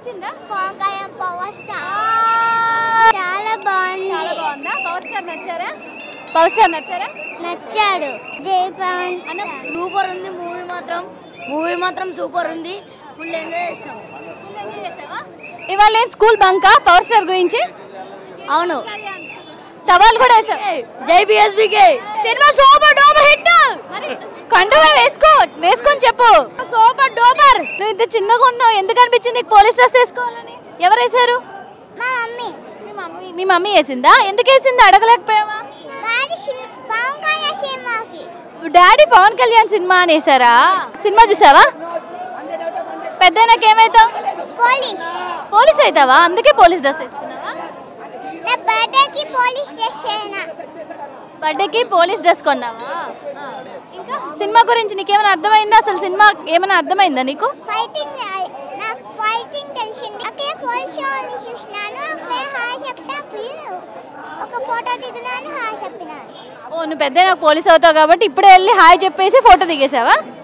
నచ్చిందా వంకాయ పవర్ ఆ, స్టార్ చాలా బాగుంది చాలా బాగుందా పవర్ స్టార్ నచ్చారా పవర్ స్టార్ నచ్చారా నచ్చాడు జై పవన్ అన్న సూపర్ ఉంది మూవీ మాత్రం మూవీ మాత్రం సూపర్ ఉంది ఫుల్ ఎంజాయ్ చేసినాం full enjoy చేసావా? ఇవాళ ఏం స్కూల్ బంకా పవర్ స్టార్ గురించి అవును టవాల్ కూడా వేసావు జై బిఎస్బికే సినిమా సూపర్ డూపర్ హిట్ మరి కండువా వేసుకో వేసుకొని చెప్పు సూపర్ డూపర్ నువ్వు ఇంత చిన్నగా ఉన్నావు ఎందుకు అనిపించింది నీకు పోలీస్ డ్రెస్ వేసుకోవాలని ఎవరు వేశారు మా మమ్మీ మీ మమ్మీ మీ మమ్మీ వేసిందా ఎందుకు వేసింది అడగలేకపోయావా గాడి సిన్- పవన్ కళ్యాణ్ సినిమాకి డాడీ పవన్ కళ్యాణ్ సినిమా అని వేసారా సినిమా చూసావా పెద్ద ఏమైతావు పోలీస్ పోలీస్ అవుతావా అందుకే పోలీస్ డ్రెస్ వేసుకున్నావా నా బర్త్డేకి పోలీస్ డ్రెస్ చేయనా బర్త్డేకి పోలీస్ డ్రెస్ కొన్నావా ఆ. ఇంకా సినిమా గురించి నీకేమైనా అర్థమైందా అసలు సినిమా ఏమైనా అర్థమైందా నీకు ఫైటింగ్ నాకు ఫైటింగ్ తెలిసింది అక్కడ పోలీస్ వాళ్ళని చూసినాను అక్కడ హాయ్ చెప్తా మీరు ఒక ఫోటో దిగినాను హాయ్ చెప్పినాను ఓ నువ్వు పెద్ద నాకు పోలీస్ అవుతావు కాబట్టి ఇప్పుడే వెళ్ళి హాయ్ చెప్పేసి ఫోటో దిగేసావా